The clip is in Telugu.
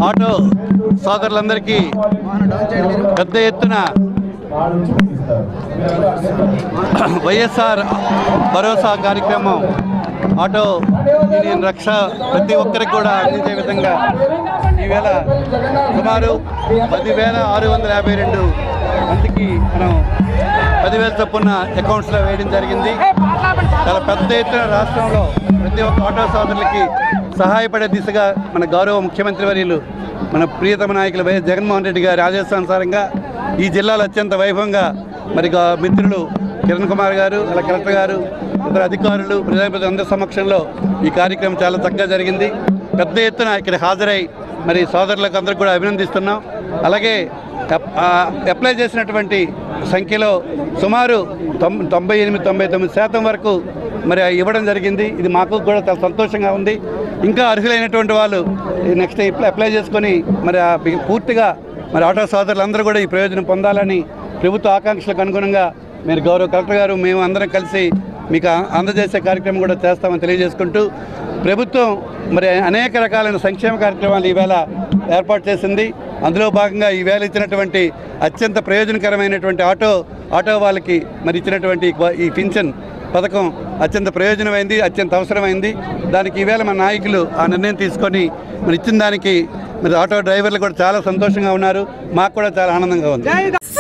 ఆటో సోదరులందరికీ పెద్ద ఎత్తున వైఎస్ఆర్ భరోసా కార్యక్రమం ఆటో యూనియన్ రక్ష ప్రతి ఒక్కరికి కూడా అందించే విధంగా ఈవేళ సుమారు పదివేల ఆరు వందల యాభై రెండు మందికి మనం పదివేల చొప్పున అకౌంట్స్లో వేయడం జరిగింది చాలా పెద్ద ఎత్తున రాష్ట్రంలో ప్రతి ఒక్క ఆటో సోదరులకి సహాయపడే దిశగా మన గౌరవ ముఖ్యమంత్రి వర్యులు మన ప్రియతమ నాయకులు వైఎస్ జగన్మోహన్ రెడ్డి గారి ఆదేశానుసారంగా ఈ జిల్లాలో అత్యంత వైభవంగా మరి గా- మిత్రులు కిరణ్ కుమార్ గారు అలా కలెక్టర్ గారు ఇతర అధికారులు ప్రజాప్రతినిధుల అందరి సమక్షంలో ఈ కార్యక్రమం చాలా చక్కగా జరిగింది పెద్ద ఎత్తున ఇక్కడ హాజరై మరి సోదరులకు అందరికి కూడా అభినందిస్తున్నాం అలాగే అప్- ఆ, అప్లై చేసినటువంటి సంఖ్యలో సుమారు తొం తొంభై ఎనిమిది తొంభై తొమ్మిది శాతం వరకు మరి ఇవ్వడం జరిగింది ఇది మాకు కూడా చాలా సంతోషంగా ఉంది ఇంకా అర్హులైనటువంటి వాళ్ళు నెక్స్ట్ అప్లై చేసుకొని మరి ఆ పి- పూర్తిగా మరి ఆటో సోదరులందరూ కూడా ఈ ప్రయోజనం పొందాలని ప్రభుత్వ ఆకాంక్షలకు అనుగుణంగా మీరు గౌరవ కలెక్టర్ గారు మేము అందరం కలిసి మీకు ఆ- అందజేసే కార్యక్రమం కూడా చేస్తామని తెలియజేసుకుంటూ ప్రభుత్వం మరి అనేక రకాలైన సంక్షేమ కార్యక్రమాలు ఈవేళ ఏర్పాటు చేసింది అందులో భాగంగా ఈవేళ ఇచ్చినటువంటి అత్యంత ప్రయోజనకరమైనటువంటి ఆటో ఆటో వాళ్ళకి మరి ఇచ్చినటువంటి ఈ క్వ- ఈ పింఛన్ పథకం అత్యంత ప్రయోజనమైంది అత్యంత అవసరమైంది దానికి ఈవేళ మన నాయకులు ఆ నిర్ణయం తీసుకొని మరి ఇచ్చిన దానికి మరి ఆటో డ్రైవర్లు కూడా చాలా సంతోషంగా ఉన్నారు మాకు కూడా చాలా ఆనందంగా ఉంది